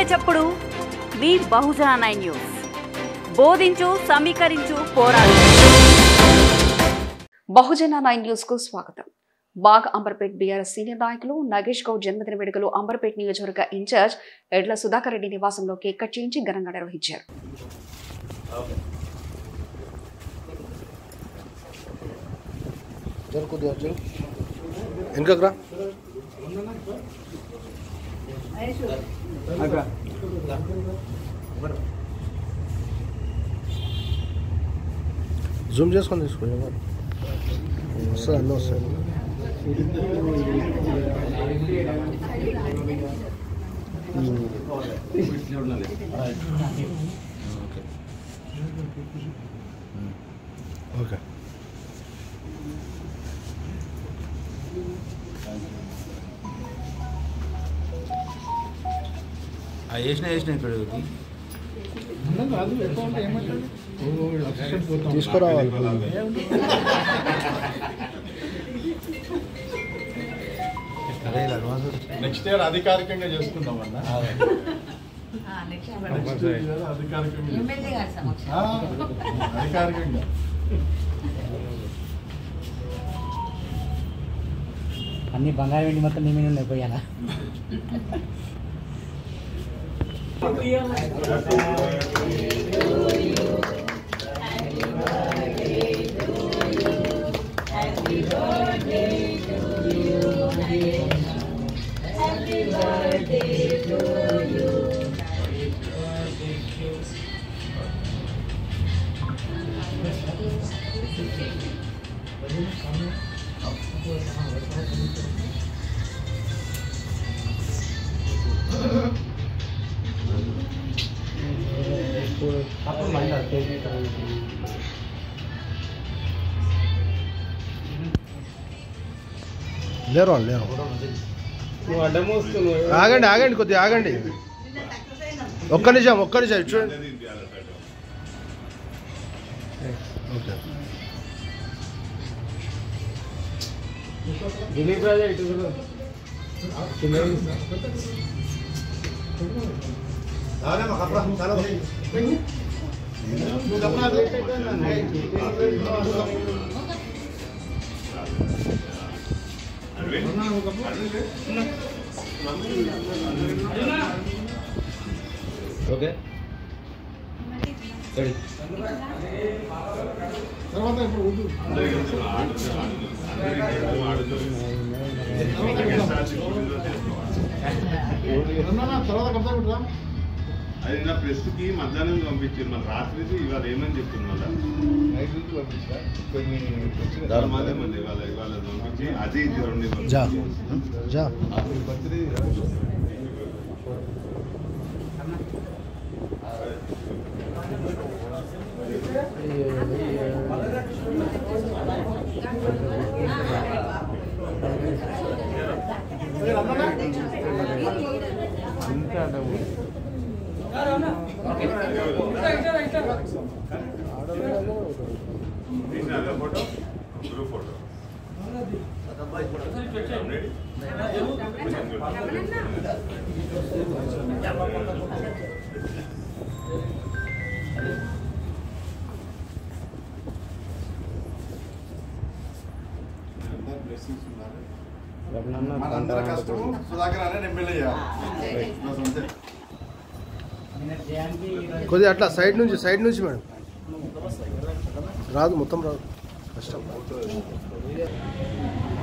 చప్పుడు మీ బహుజన nine news బోధించు సమీకరించు పోరాడు బహుజన నైన్ న్యూస్ కు స్వాగతం బాగ్ అంబర్పేట్ బీఆర్ఎస్ సీనియర్ నాయకులు నగేష్ గౌడ్ జన్మదిన వేడుకలు అంబర్పేట్ నియోజకవర్గ ఇన్ఛార్జ్ ఎడ్ల సుధాకర్ రెడ్డి నివాసంలో కేక్ కట్ చేయించి ఘనంగా నిర్వహించారు జర కొద్దిగా జర వెనుకకు రా జూమ్ చేసుకొని తీసుకో వస్తుంది అన్నీ వస్తాయి ఓకే ఆ వేసిన వేసిన ఇక్కడ ఒకటి. తీసుకురావాలి అరే ఇది అడ్వాన్స్ నెక్స్ట్ ఇయర్ అధికారికంగా చేసుకుందాం అన్న నెక్స్ట్ ఇయర్ అధికారికంగా ఆ, అధికారికంగా అన్ని బంగారం వెండి మొత్తం నీ మీద ఉన్నాయి పోయానా లేరు వాళ్ళు లేరు ఆగండి ఆగండి కొద్దిగా ఆగండి ఒక్క నిమిషం ఒక్క నిమిషం ఇటు చూడండి ఓకే దిలీప్ రాజా ఇటు ఓకే రెడీ తర్వాత ఇప్పుడు వద్దు. అన్న, అన్న, తర్వాత కడతా పెట్టరా అది నా ప్రెస్కి మధ్యాహ్నం పంపించారు మన రాత్రి ఇవాళ ఏమని చెప్తున్నా నైట్ నుంచి పంపించా కొన్ని మళ్ళీ మళ్ళీ ఇవాళ ఇవాళ పంపించి అది ఇది రెండు జా జా బర్త్డే ఫోటో గ్రూప్ ఫోటో మనందరి కష్టం సుధాకర్ అనే ఎమ్మెల్యే కొద్దిగా అట్లా సైడ్ నుంచి సైడ్ నుంచి మేడం రాదు మొత్తం రాదు కష్టం